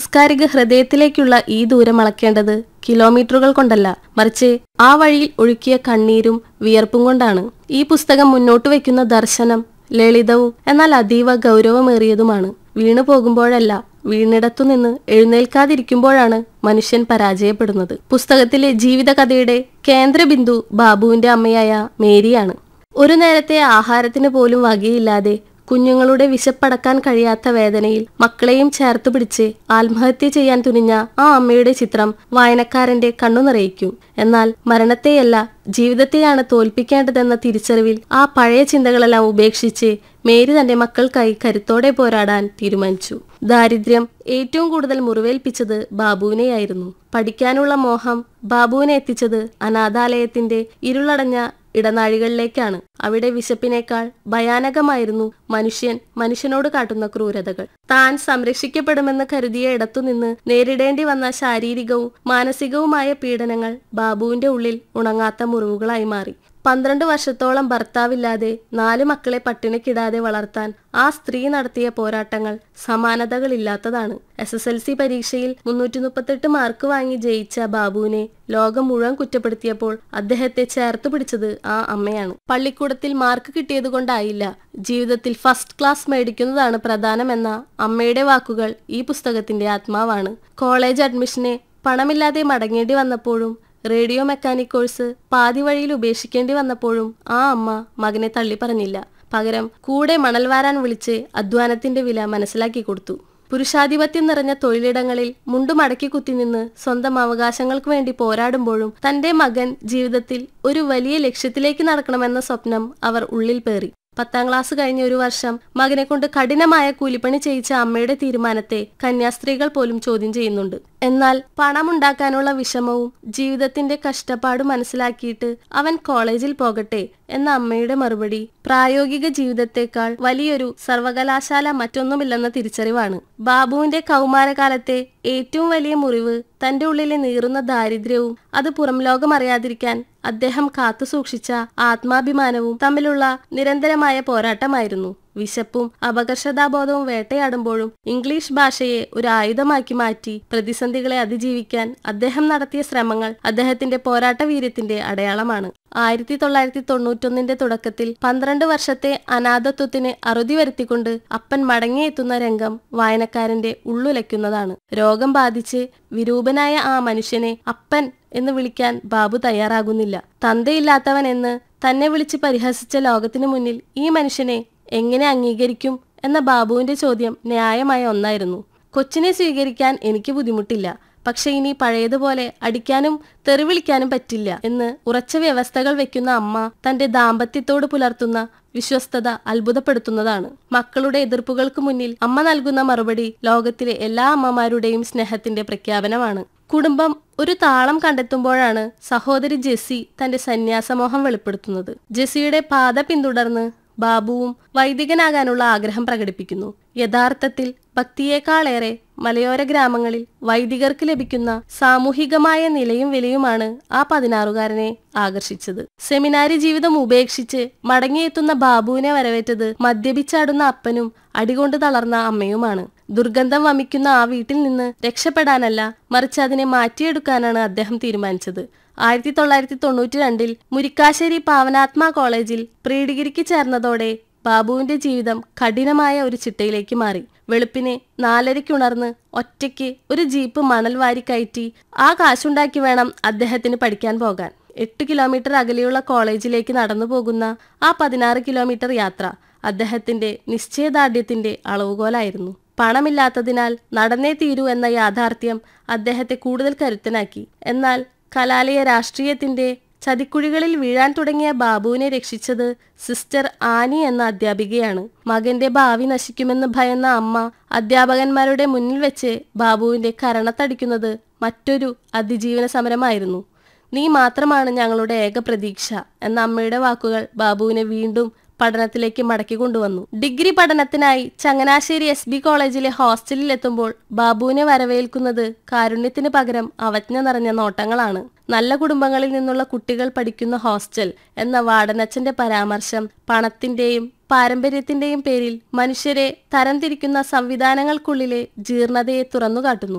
സാംസ്കാരിക ഹൃദയത്തിലേക്കുള്ള ഈ ദൂരം അളക്കേണ്ടത് കിലോമീറ്ററുകൾ കൊണ്ടല്ല മറിച്ച് ആ വഴിയിൽ ഒഴുക്കിയ കണ്ണീരും വിയർപ്പും കൊണ്ടാണ് ഈ പുസ്തകം മുന്നോട്ട് വയ്ക്കുന്ന ദർശനം ലളിതവും എന്നാൽ അതീവ ഗൗരവമേറിയതുമാണ് വീണു പോകുമ്പോഴല്ല വീണിടത്തുനിന്ന് എഴുന്നേൽക്കാതിരിക്കുമ്പോഴാണ് മനുഷ്യൻ പരാജയപ്പെടുന്നത് പുസ്തകത്തിലെ ജീവിതകഥയുടെ കേന്ദ്രബിന്ദു ബാബുവിന്റെ അമ്മയായ മേരിയാണ് ഒരു നേരത്തെ ആഹാരത്തിന് പോലും വകയില്ലാതെ കുഞ്ഞുങ്ങളുടെ വിശപ്പടക്കാൻ കഴിയാത്ത വേദനയിൽ മക്കളെയും ചേർത്ത് പിടിച്ച് ആത്മഹത്യ ചെയ്യാൻ തുനിഞ്ഞ ആ അമ്മയുടെ ചിത്രം വായനക്കാരന്റെ കണ്ണു നിറയിക്കും എന്നാൽ മരണത്തെയല്ല ജീവിതത്തെയാണ് തോൽപ്പിക്കേണ്ടതെന്ന തിരിച്ചറിവിൽ ആ പഴയ ചിന്തകളെല്ലാം ഉപേക്ഷിച്ച് മേരി തന്റെ മക്കൾക്കായി കരുത്തോടെ പോരാടാൻ തീരുമാനിച്ചു ദാരിദ്ര്യം ഏറ്റവും കൂടുതൽ മുറിവേൽപ്പിച്ചത് ബാബുവിനെയായിരുന്നു പഠിക്കാനുള്ള മോഹം ബാബുവിനെ എത്തിച്ചത് അനാഥാലയത്തിന്റെ ഇരുളടഞ്ഞ ഇടനാഴികളിലേക്കാണ് അവിടെ വിശപ്പിനേക്കാൾ ഭയാനകമായിരുന്നു മനുഷ്യൻ മനുഷ്യനോട് കാട്ടുന്ന ക്രൂരതകൾ താൻ സംരക്ഷിക്കപ്പെടുമെന്ന് കരുതിയ ഇടത്തുനിന്ന് നേരിടേണ്ടി വന്ന ശാരീരികവും മാനസികവുമായ പീഡനങ്ങൾ ബാബുവിന്റെ ഉള്ളിൽ ഉണങ്ങാത്ത മുറിവുകളായി മാറി പന്ത്രണ്ട് വർഷത്തോളം ഭർത്താവില്ലാതെ നാല് മക്കളെ പട്ടിണിക്കിടാതെ വളർത്താൻ ആ സ്ത്രീ നടത്തിയ പോരാട്ടങ്ങൾ സമാനതകളില്ലാത്തതാണ് എസ് എസ് എൽ സി പരീക്ഷയിൽ മുന്നൂറ്റി മുപ്പത്തെട്ട് മാർക്ക് വാങ്ങി ജയിച്ച ബാബുവിനെ ലോകം മുഴുവൻ കുറ്റപ്പെടുത്തിയപ്പോൾ അദ്ദേഹത്തെ ചേർത്ത് പിടിച്ചത് ആ അമ്മയാണ് പള്ളിക്കൂടത്തിൽ മാർക്ക് കിട്ടിയതുകൊണ്ടായില്ല ജീവിതത്തിൽ ഫസ്റ്റ് ക്ലാസ് മേടിക്കുന്നതാണ് പ്രധാനമെന്ന അമ്മയുടെ വാക്കുകൾ ഈ പുസ്തകത്തിന്റെ ആത്മാവാണ് കോളേജ് അഡ്മിഷനെ പണമില്ലാതെ മടങ്ങേണ്ടി വന്നപ്പോഴും റേഡിയോ മെക്കാനിക് കോഴ്സ് പാതി വഴിയിൽ ഉപേക്ഷിക്കേണ്ടി വന്നപ്പോഴും ആ അമ്മ മകനെ തള്ളി പറഞ്ഞില്ല പകരം കൂടെ മണൽ വാരാൻ വിളിച്ച് അധ്വാനത്തിന്റെ വില മനസ്സിലാക്കി കൊടുത്തു പുരുഷാധിപത്യം നിറഞ്ഞ തൊഴിലിടങ്ങളിൽ മുണ്ടു മടക്കി കുത്തി നിന്ന് സ്വന്തം അവകാശങ്ങൾക്ക് വേണ്ടി പോരാടുമ്പോഴും തന്റെ മകൻ ജീവിതത്തിൽ ഒരു വലിയ ലക്ഷ്യത്തിലേക്ക് നടക്കണമെന്ന സ്വപ്നം അവർ ഉള്ളിൽ പേറി പത്താം ക്ലാസ് കഴിഞ്ഞ ഒരു വർഷം മകനെ കൊണ്ട് കഠിനമായ കൂലിപ്പണി ചെയ്യിച്ച അമ്മയുടെ തീരുമാനത്തെ കന്യാസ്ത്രീകൾ പോലും ചോദ്യം ചെയ്യുന്നുണ്ട് എന്നാൽ പണമുണ്ടാക്കാനുള്ള വിഷമവും ജീവിതത്തിന്റെ കഷ്ടപ്പാട് മനസ്സിലാക്കിയിട്ട് അവൻ കോളേജിൽ പോകട്ടെ എന്ന അമ്മയുടെ മറുപടി പ്രായോഗിക ജീവിതത്തെക്കാൾ വലിയൊരു സർവകലാശാല മറ്റൊന്നുമില്ലെന്ന തിരിച്ചറിവാണ് ബാബുവിന്റെ കൗമാരകാലത്തെ ഏറ്റവും വലിയ മുറിവ് തന്റെ ഉള്ളിലെ നീറുന്ന ദാരിദ്ര്യവും അത് പുറം ലോകം അറിയാതിരിക്കാൻ അദ്ദേഹം കാത്തുസൂക്ഷിച്ച ആത്മാഭിമാനവും തമ്മിലുള്ള നിരന്തരമായ പോരാട്ടമായിരുന്നു വിശപ്പും അപകർഷതാബോധവും വേട്ടയാടുമ്പോഴും ഇംഗ്ലീഷ് ഭാഷയെ ഒരു ആയുധമാക്കി മാറ്റി പ്രതിസന്ധികളെ അതിജീവിക്കാൻ അദ്ദേഹം നടത്തിയ ശ്രമങ്ങൾ അദ്ദേഹത്തിന്റെ പോരാട്ട വീര്യത്തിന്റെ അടയാളമാണ് ആയിരത്തി തൊള്ളായിരത്തി തൊണ്ണൂറ്റൊന്നിന്റെ തുടക്കത്തിൽ പന്ത്രണ്ട് വർഷത്തെ അനാഥത്വത്തിന് അറുതി വരുത്തിക്കൊണ്ട് അപ്പൻ മടങ്ങിയെത്തുന്ന രംഗം വായനക്കാരന്റെ ഉള്ളുലയ്ക്കുന്നതാണ് രോഗം ബാധിച്ച് വിരൂപനായ ആ മനുഷ്യനെ അപ്പൻ എന്ന് വിളിക്കാൻ ബാബു തയ്യാറാകുന്നില്ല തന്തയില്ലാത്തവൻ എന്ന് തന്നെ വിളിച്ച് പരിഹസിച്ച ലോകത്തിനു മുന്നിൽ ഈ മനുഷ്യനെ എങ്ങനെ അംഗീകരിക്കും എന്ന ബാബുവിന്റെ ചോദ്യം ന്യായമായ ഒന്നായിരുന്നു കൊച്ചിനെ സ്വീകരിക്കാൻ എനിക്ക് ബുദ്ധിമുട്ടില്ല പക്ഷെ ഇനി പഴയതുപോലെ അടിക്കാനും തെറിവിളിക്കാനും പറ്റില്ല എന്ന് ഉറച്ച വ്യവസ്ഥകൾ വെക്കുന്ന അമ്മ തന്റെ ദാമ്പത്യത്തോട് പുലർത്തുന്ന വിശ്വസ്തത അത്ഭുതപ്പെടുത്തുന്നതാണ് മക്കളുടെ എതിർപ്പുകൾക്ക് മുന്നിൽ അമ്മ നൽകുന്ന മറുപടി ലോകത്തിലെ എല്ലാ അമ്മമാരുടെയും സ്നേഹത്തിന്റെ പ്രഖ്യാപനമാണ് കുടുംബം ഒരു താളം കണ്ടെത്തുമ്പോഴാണ് സഹോദരി ജെസ്സി തന്റെ സന്യാസമോഹം വെളിപ്പെടുത്തുന്നത് ജെസ്സിയുടെ പാത പിന്തുടർന്ന് ബാബുവും വൈദികനാകാനുള്ള ആഗ്രഹം പ്രകടിപ്പിക്കുന്നു യഥാർത്ഥത്തിൽ ഭക്തിയേക്കാളേറെ മലയോര ഗ്രാമങ്ങളിൽ വൈദികർക്ക് ലഭിക്കുന്ന സാമൂഹികമായ നിലയും വിലയുമാണ് ആ പതിനാറുകാരനെ ആകർഷിച്ചത് സെമിനാരി ജീവിതം ഉപേക്ഷിച്ച് മടങ്ങിയെത്തുന്ന ബാബുവിനെ വരവേറ്റത് മദ്യപിച്ചാടുന്ന അപ്പനും അടികൊണ്ട് തളർന്ന അമ്മയുമാണ് ദുർഗന്ധം വമിക്കുന്ന ആ വീട്ടിൽ നിന്ന് രക്ഷപ്പെടാനല്ല മറിച്ച് അതിനെ മാറ്റിയെടുക്കാനാണ് അദ്ദേഹം തീരുമാനിച്ചത് ആയിരത്തി തൊള്ളായിരത്തി തൊണ്ണൂറ്റി രണ്ടിൽ മുരിക്കാശ്ശേരി പാവനാത്മ കോളേജിൽ പ്രീ ഡിഗ്രിക്ക് ചേർന്നതോടെ ബാബുവിന്റെ ജീവിതം കഠിനമായ ഒരു ചിട്ടയിലേക്ക് മാറി വെളുപ്പിനെ നാലരയ്ക്കുണർന്ന് ഒറ്റയ്ക്ക് ഒരു ജീപ്പ് മണൽ വാരി കയറ്റി ആ കാശുണ്ടാക്കി വേണം അദ്ദേഹത്തിന് പഠിക്കാൻ പോകാൻ എട്ട് കിലോമീറ്റർ അകലെയുള്ള കോളേജിലേക്ക് നടന്നു പോകുന്ന ആ പതിനാറ് കിലോമീറ്റർ യാത്ര അദ്ദേഹത്തിന്റെ നിശ്ചയദാർഢ്യത്തിന്റെ അളവുകോലായിരുന്നു പണമില്ലാത്തതിനാൽ നടന്നേ തീരൂ എന്ന യാഥാർത്ഥ്യം അദ്ദേഹത്തെ കൂടുതൽ കരുത്തനാക്കി എന്നാൽ കലാലയ രാഷ്ട്രീയത്തിന്റെ ചതിക്കുഴികളിൽ വീഴാൻ തുടങ്ങിയ ബാബുവിനെ രക്ഷിച്ചത് സിസ്റ്റർ ആനി എന്ന അധ്യാപികയാണ് മകന്റെ ഭാവി നശിക്കുമെന്ന് ഭയന്ന അമ്മ അധ്യാപകന്മാരുടെ മുന്നിൽ വെച്ച് ബാബുവിന്റെ കരണത്തടിക്കുന്നത് മറ്റൊരു അതിജീവന സമരമായിരുന്നു നീ മാത്രമാണ് ഞങ്ങളുടെ ഏക പ്രതീക്ഷ എന്ന അമ്മയുടെ വാക്കുകൾ ബാബുവിനെ വീണ്ടും പഠനത്തിലേക്ക് മടക്കി കൊണ്ടുവന്നു ഡിഗ്രി പഠനത്തിനായി ചങ്ങനാശ്ശേരി എസ് ബി കോളേജിലെ ഹോസ്റ്റലിൽ എത്തുമ്പോൾ ബാബുവിനെ വരവേൽക്കുന്നത് കാരുണ്യത്തിന് പകരം അവജ്ഞ നിറഞ്ഞ നോട്ടങ്ങളാണ് നല്ല കുടുംബങ്ങളിൽ നിന്നുള്ള കുട്ടികൾ പഠിക്കുന്ന ഹോസ്റ്റൽ എന്ന വാർഡനച്ചന്റെ പരാമർശം പണത്തിന്റെയും പാരമ്പര്യത്തിന്റെയും പേരിൽ മനുഷ്യരെ തരംതിരിക്കുന്ന സംവിധാനങ്ങൾക്കുള്ളിലെ ജീർണതയെ തുറന്നുകാട്ടുന്നു